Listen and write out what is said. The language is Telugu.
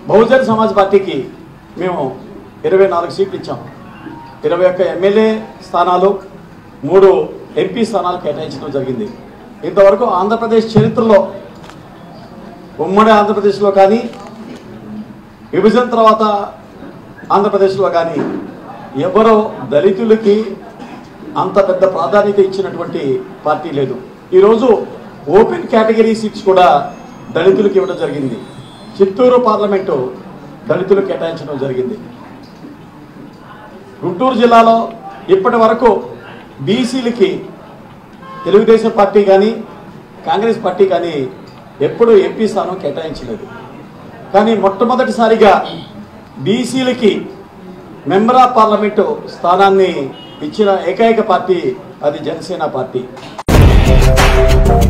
బహుజన్ సమాజ్ పార్టీకి మేము ఇరవై నాలుగు సీట్లు ఇచ్చాం ఇరవై ఒక్క ఎమ్మెల్యే స్థానాలు మూడు ఎంపీ స్థానాలు కేటాయించడం జరిగింది ఇంతవరకు ఆంధ్రప్రదేశ్ చరిత్రలో ఉమ్మడి ఆంధ్రప్రదేశ్లో కానీ విభజన తర్వాత ఆంధ్రప్రదేశ్లో కానీ ఎవరో దళితులకి అంత పెద్ద ప్రాధాన్యత ఇచ్చినటువంటి పార్టీ లేదు ఈరోజు ఓపెన్ కేటగిరీ సీట్స్ కూడా దళితులకు ఇవ్వడం జరిగింది చిత్తూరు పార్లమెంటు దళితులు కేటాయించడం జరిగింది గుంటూరు జిల్లాలో ఇప్పటి వరకు బీసీలకి తెలుగుదేశం పార్టీ కానీ కాంగ్రెస్ పార్టీ కానీ ఎప్పుడూ ఎంపీ స్థానం కేటాయించలేదు కానీ మొట్టమొదటిసారిగా బీసీలకి మెంబర్ ఆఫ్ పార్లమెంటు స్థానాన్ని ఇచ్చిన ఏకైక పార్టీ అది జనసేన పార్టీ